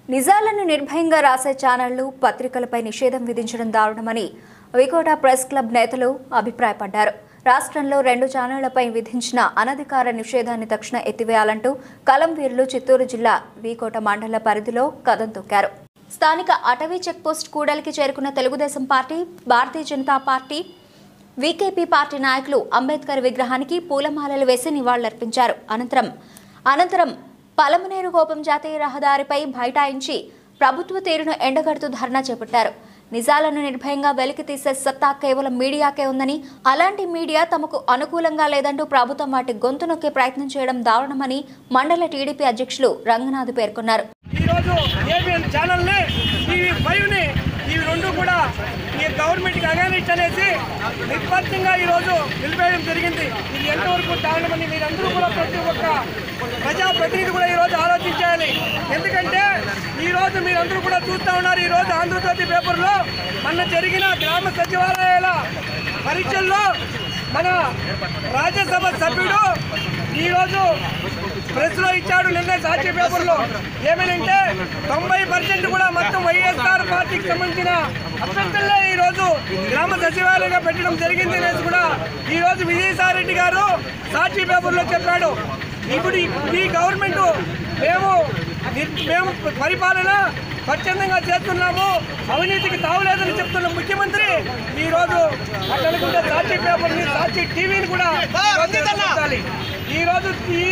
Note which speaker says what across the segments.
Speaker 1: నిజాలను నిర్భయంగా రాసే ఛానళ్లు పత్రికలపై నిషేధం విధించడం దారుణమని వికోట ప్రెస్ క్లబ్ నేతలు అభిప్రాయపడ్డారు రాష్ట్రంలో రెండు ఛానళ్లపై విధించిన అనధికార నిషేధాన్ని తక్షణ ఎత్తివేయాలంటూ కలంవీరులు చిత్తూరు జిల్లా వీకోట మండల పరిధిలో కదం తొక్కారు స్థానిక అటవీ చెక్పోస్ట్ కూడలికి చేరుకున్న Telugu Desam party Bharatiya Janata party VKP party నాయకులు అంబేద్కర్ విగ్రహానికి పూలమాలలు వేసి నివాళులర్పించారు అనంతరం అనంతరం పలమనేరు కోపం జాతీయ రహదారిపై బైఠాయించి ప్రభుత్వ తీరును ఎండగడుతూ ధర్నా చేపట్టారు నిజాలను నిర్భయంగా వెలికి తీసే సత్తా కేవలం మీడియాకే ఉందని అలాంటి మీడియా తమకు అనుకూలంగా లేదంటూ ప్రభుత్వం వాటి గొంతు నొక్కే ప్రయత్నం చేయడం దారుణమని మండల టీడీపీ అధ్యక్షులు రంగనాథ్ పేర్కొన్నారు
Speaker 2: ఈరోజు ఏబిఎన్ ఛానల్ని టీవీ ఫైవ్ని ఇవి రెండు కూడా ఈ గవర్నమెంట్కి అగేనిస్ట్ అనేసి నిర్పక్షంగా ఈరోజు నిలిపేయడం జరిగింది ఇది ఎంతవరకు దారుణమని మీరందరూ కూడా ప్రతి ఒక్క ప్రజాప్రతినిధి కూడా ఈరోజు ఆలోచించాలి ఎందుకంటే ఈరోజు మీరందరూ కూడా చూస్తూ ఉన్నారు ఈరోజు ఆంధ్రజ్యోతి పేపర్లో మొన్న జరిగిన గ్రామ సచివాలయాల పరీక్షల్లో మన రాజ్యసభ సభ్యుడు ఈరోజు ప్రెస్ లో ఇచ్చాడు నిన్న సాక్షి పేపర్ లో ఏమనంటే తొంభై పర్సెంట్ కూడా మొత్తం వైఎస్ఆర్ పార్టీకి సంబంధించిన అభ్యర్థులే ఈ రోజు గ్రామ సచివాలయంగా పెట్టడం జరిగింది అనేసి కూడా ఈ రోజు విజయసాయి రెడ్డి గారు సాక్షి పేపర్ లో చెప్పాడు ఇప్పుడు ఈ- ఈ గవర్నమెంట్ మేము నిర్- మేము పరిపాలన స్వచ్ఛందంగా చేస్తున్నాము అవినీతికి తావులేదని చెప్తున్న ముఖ్యమంత్రి ఈ రోజు అట్లనుకుంటే సాక్షి పేపర్ ని సాక్షి టీవీని కూడా ఈ రోజు ఎత్తుకోవాలి. ఈ రోజు ఈ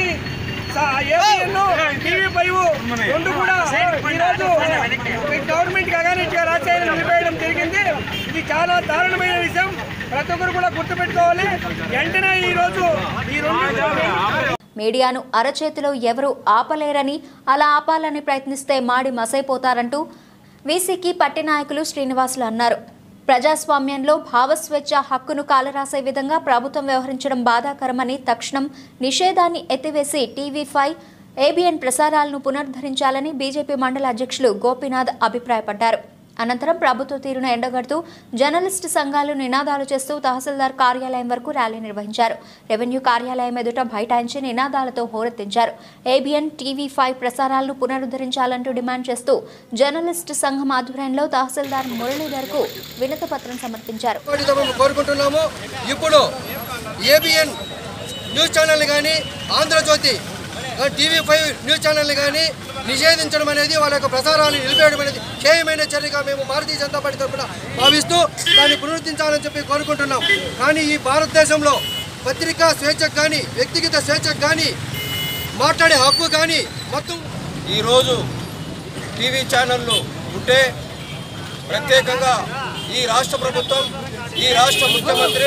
Speaker 2: టీవీ ఫైవ్ రెండు కూడా ఈ రోజు గవర్నమెంట్ కి అగానిస్ట్ గా రాజ్యాన్ని నిలిపేయడం జరిగింది ఇది చాలా దారుణమైన విషయం ప్రతి ఒక్కరు కూడా గుర్తుపెట్టుకోవాలి వెంటనే ఈ రోజు ఈ రెండు
Speaker 1: మీడియాను అరచేతిలో ఎవరూ ఆపలేరని అలా ఆపాలని ప్రయత్నిస్తే మాడి మసైపోతారంటూ వీసీకి పట్టి నాయకులు శ్రీనివాసులు అన్నారు ప్రజాస్వామ్యంలో భావస్వేచ్ఛ హక్కును కాలరాసే విధంగా ప్రభుత్వం వ్యవహరించడం బాధాకరమని తక్షణం నిషేధాన్ని ఎత్తివేసి టీవీ ఫైవ్ ఏబిఎన్ ప్రసారాలను పునరుద్ధరించాలని బీజేపీ మండల అధ్యక్షులు గోపీనాథ్ అభిప్రాయపడ్డారు అనంతరం ప్రభుత్వ తీరును ఎండగడుతూ జర్నలిస్టు సంఘాలు నినాదాలు చేస్తూ తహసీల్దార్ కార్యాలయం వరకు ర్యాలీ నిర్వహించారు రెవెన్యూ కార్యాలయం ఎదుట బైఠాయించి నినాదాలతో హోరెత్తించారు ఏబిఎన్ టీవీ ఫైవ్ ప్రసారాలను పునరుద్ధరించాలంటూ డిమాండ్ చేస్తూ జర్నలిస్టు సంఘం ఆధ్వర్యంలో తహసీల్దార్ మురళీధర్కు వినతి పత్రం సమర్పించారు
Speaker 3: మేము కోరుకుంటున్నాము ఇప్పుడు ఏబిఎన్ న్యూస్ ఛానల్ కానీ ఆంధ్రజ్యోతి ఆ, టీవీ ఫైవ్ న్యూస్ ఛానల్ని కానీ నిషేధించడం అనేది వాళ్ళ యొక్క ప్రసారాలు నిలిపేయడం అనేది హేయమైన చర్యగా మేము భారతీయ జనతా పార్టీ తరఫున భావిస్తూ దాన్ని పునరుద్ధరించాలని చెప్పి కోరుకుంటున్నాం కానీ ఈ భారతదేశంలో పత్రికా స్వేచ్ఛకు కానీ వ్యక్తిగత స్వేచ్ఛకు కానీ మాట్లాడే హక్కు కానీ మొత్తం
Speaker 4: ఈరోజు టీవీ ఛానళ్ళు ఉంటే ప్రత్యేకంగా ఈ రాష్ట్ర ప్రభుత్వం ఈ రాష్ట్ర ముఖ్యమంత్రి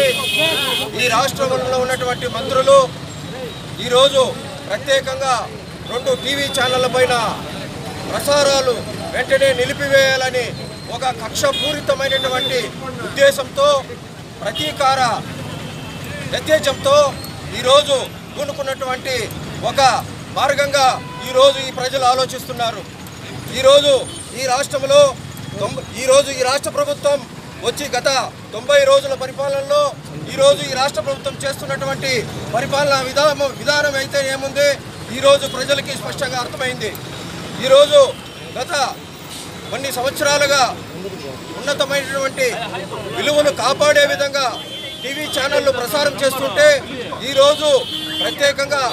Speaker 4: ఈ రాష్ట్రంలో ఉన్నటువంటి మంత్రులు ఈరోజు ప్రత్యేకంగా రెండు టీవీ ఛానళ్ళ పైన ప్రసారాలు వెంటనే నిలిపివేయాలని ఒక కక్షపూరితమైనటువంటి ఉద్దేశంతో ప్రతీకార ఉద్దేశంతో ఈరోజు పూనుకున్నటువంటి ఒక మార్గంగా ఈరోజు ఈ ప్రజలు ఆలోచిస్తున్నారు ఈరోజు ఈ రాష్ట్రంలో తొంభై ఈరోజు ఈ రాష్ట్ర ప్రభుత్వం వచ్చి గత తొంభై రోజుల పరిపాలనలో ఈరోజు ఈ రాష్ట్ర ప్రభుత్వం చేస్తున్నటువంటి పరిపాలనా విధానం విధానం అయితే ఏముంది ఈరోజు ప్రజలకి స్పష్టంగా అర్థమైంది ఈరోజు గత కొన్ని సంవత్సరాలుగా ఉన్నతమైనటువంటి విలువలు కాపాడే విధంగా టీవీ ఛానళ్లు ప్రసారం చేస్తుంటే ఈరోజు ప్రత్యేకంగా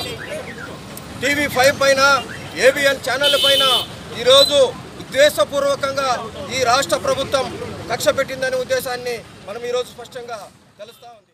Speaker 4: టీవీ ఫైవ్ పైన ఏబిఎన్ ఛానళ్ళ పైన ఈరోజు ఉద్దేశపూర్వకంగా ఈ రాష్ట్ర ప్రభుత్వం కక్ష పెట్టిందనే ఉద్దేశాన్ని మనం ఈరోజు స్పష్టంగా తెలుస్తా ఉంది